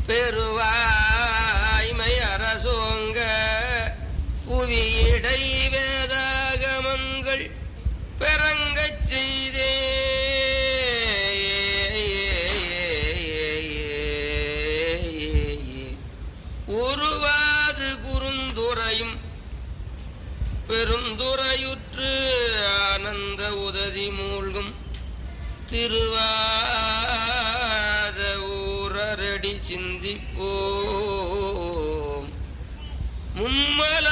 பெருவாய்மை அரசோங்க புவியிடை வேதாகமங்கள் பெறங்கச் செய்தே உருவாது குறுந்துறையும் பெருந்துறையுற்று ஆனந்த உததி மூழ்கும் திருவாத ஊரரடி சிந்திப்போம்